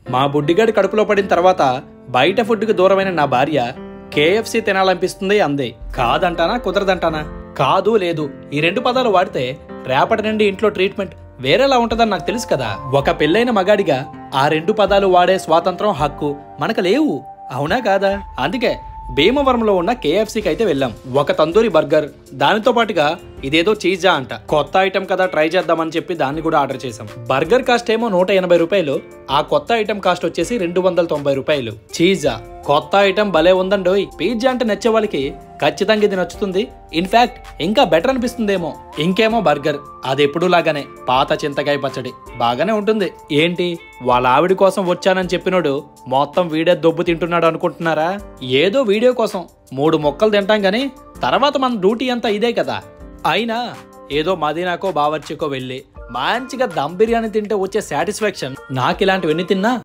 మా బుడ్డిగాడి కడుపులో పడిన తర్వాత బయట ఫుడ్కి దూరమైన నా భార్య కేఎఫ్సి తినాలనిపిస్తుంది అందే కాదంటానా కుదరదంటానా కాదు లేదు ఈ రెండు పదాలు వాడితే రేపటి నుండి ఇంట్లో ట్రీట్మెంట్ వేరేలా ఉంటుందని నాకు తెలుసు కదా ఒక పెళ్ళైన మగాడిగా ఆ రెండు పదాలు వాడే స్వాతంత్రం హక్కు మనకు లేవు అవునా కాదా అందుకే భీమవరంలో ఉన్న కేఎఫ్సీకి అయితే వెళ్ళాం ఒక తందూరి బర్గర్ దానితో పాటుగా ఇదేదో చీజా అంట కొత్త ఐటెం కదా ట్రై చేద్దామని చెప్పి దాన్ని కూడా ఆర్డర్ చేసాం బర్గర్ కాస్ట్ ఏమో నూట ఎనభై రూపాయలు ఆ కొత్త ఐటెం కాస్ట్ వచ్చేసి రెండు వందల తొంభై రూపాయలు చీజా కొత్త ఐటెం భలే ఉందండోయ్ పిజ్జా అంటే నచ్చే వాళ్ళకి ఖచ్చితంగా ఇది నచ్చుతుంది ఇన్ఫాక్ట్ ఇంకా బెటర్ అనిపిస్తుందేమో ఇంకేమో బర్గర్ అది ఎప్పుడు లాగానే పాత చింతకాయ పచ్చడి బాగానే ఉంటుంది ఏంటి వాళ్ళ ఆవిడ కోసం వచ్చానని చెప్పినోడు మొత్తం వీడే దొబ్బు తింటున్నాడు అనుకుంటున్నారా ఏదో వీడియో కోసం మూడు మొక్కలు తింటాం గానీ తర్వాత మన డ్యూటీ అంతా ఇదే కదా అయినా ఏదో మదీనాకో బావర్చికో వెళ్ళి మంచిగా దమ్ బిర్యానీ తింటే వచ్చే సాటిస్ఫాక్షన్ నాకు ఇలాంటివన్నీ తిన్నా